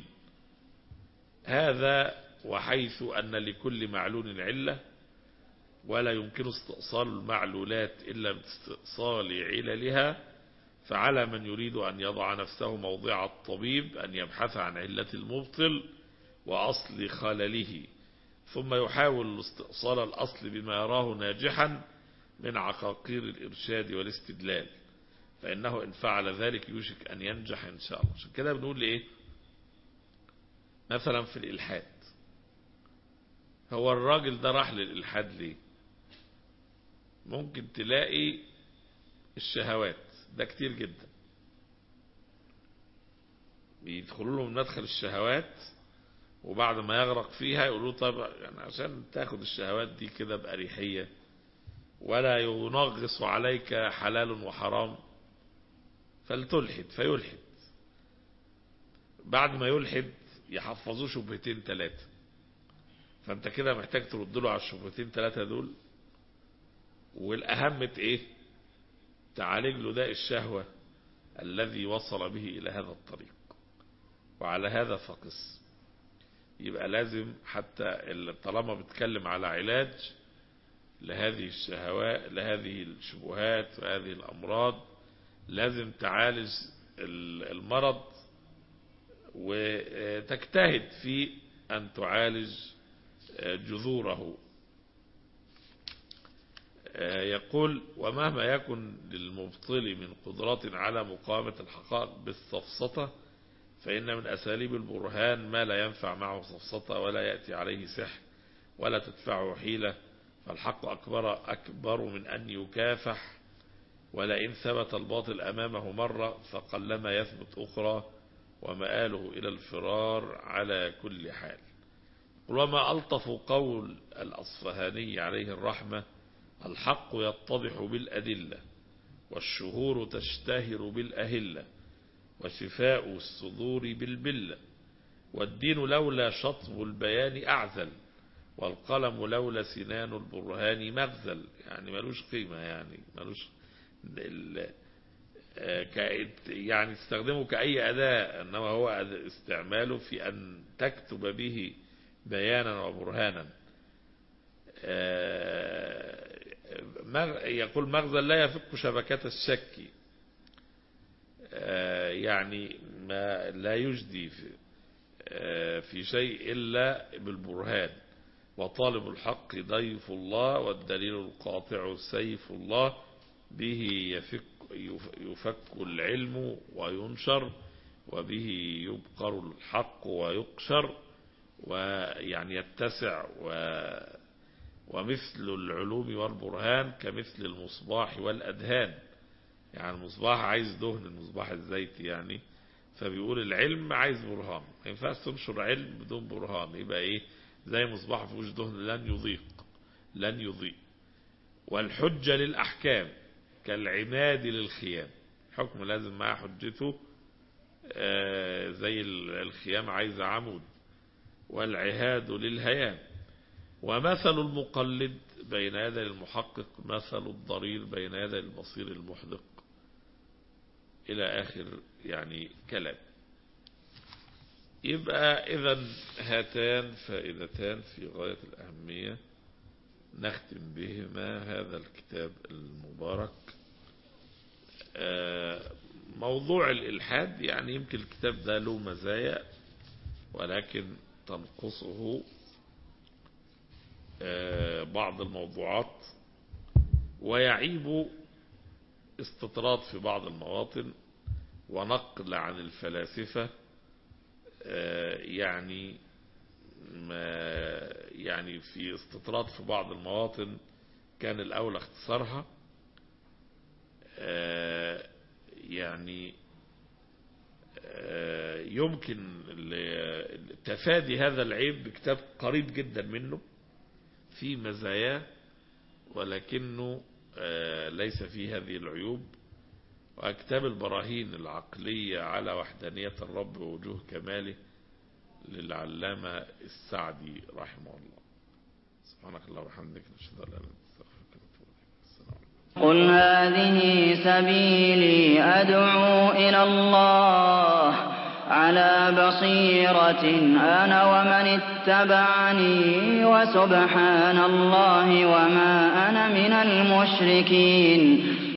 هذا وحيث أن لكل معلول علة ولا يمكن استئصال المعلولات إلا باستئصال عللها فعلى من يريد أن يضع نفسه موضع الطبيب أن يبحث عن علة المبطل وأصل خلله ثم يحاول استئصال الأصل بما يراه ناجحا من عقاقير الإرشاد والاستدلال فإنه إن فعل ذلك يوشك أن ينجح إن شاء الله عشان كده بنقول إيه مثلا في الإلحاد هو الراجل ده راح للإلحاد ليه ممكن تلاقي الشهوات ده كتير جدا بيدخلوا له من مدخل الشهوات وبعد ما يغرق فيها يقولوا طب يعني عشان تاخد الشهوات دي كده بأريحية ولا ينغص عليك حلال وحرام فلتلحد فيلحد بعد ما يلحد يحفظوه شبهتين ثلاثة فانت كده محتاج ترد له على الشبهتين ثلاثة دول والأهم ايه تعالج له داء الشهوة الذي وصل به إلى هذا الطريق وعلى هذا فقس يبقى لازم حتى طالما بتكلم على علاج لهذه الشهوات لهذه الشبهات وهذه الأمراض لازم تعالج المرض وتجتهد في أن تعالج جذوره يقول ومهما يكن للمبطل من قدرات على مقاومة الحقائق بالسفسطة فإن من أساليب البرهان ما لا ينفع معه سفسطة ولا يأتي عليه سحر ولا تدفعه حيلة فالحق أكبر, أكبر من أن يكافح ولئن ثبت الباطل أمامه مرة فقلما يثبت أخرى ومآله إلى الفرار على كل حال وما ألطف قول الأصفهاني عليه الرحمة الحق يتضح بالأدلة والشهور تشتهر بالأهلة وشفاء الصدور بالبلة والدين لولا شطب البيان أعزل والقلم لولا سنان البرهان مغزل يعني ملوش قيمة يعني ملوش يعني استخدمه كأي أداة إنما هو استعماله في أن تكتب به بيانا وبرهانا يقول مغزل لا يفك شبكات الشك يعني ما لا يجدي في, في شيء إلا بالبرهان وطالب الحق ضيف الله والدليل القاطع سيف الله به يفك, يفك العلم وينشر وبه يبقر الحق ويقشر ويعني يتسع و ومثل العلوم والبرهان كمثل المصباح والأدهان يعني المصباح عايز دهن المصباح الزيت يعني فبيقول العلم عايز برهان ما ينفعش تنشر علم بدون برهان يبقى ايه زي مصباح فيهوش دهن لن يضيق لن يضيء والحجة للأحكام كالعماد للخيام حكم لازم معاه حجته آه زي الخيام عايز عمود والعهاد للهيام ومثل المقلد بين يدي المحقق مثل الضرير بين يدي البصير المحدق إلى آخر يعني كلام يبقى إذا هاتان فائدتان في غاية الأهمية نختم بهما هذا الكتاب المبارك موضوع الإلحاد يعني يمكن الكتاب ده له مزايا ولكن تنقصه بعض الموضوعات ويعيب استطراد في بعض المواطن ونقل عن الفلاسفة يعني ما يعني في استطراد في بعض المواطن كان الأولى اختصارها يعني يمكن تفادي هذا العيب بكتاب قريب جدا منه في مزاياه ولكنه ليس فيه هذه العيوب وكتاب البراهين العقلية على وحدانية الرب ووجوه كماله للعلامة السعدي رحمه الله سبحانك الله وبحمدك نشهد ان لا اله الا انت نستغفرك ونتوب اليك السلام عليكم
قل هذه سبيلي أدعو إلى الله على بصيرة أنا ومن اتبعني وسبحان الله وما أنا من المشركين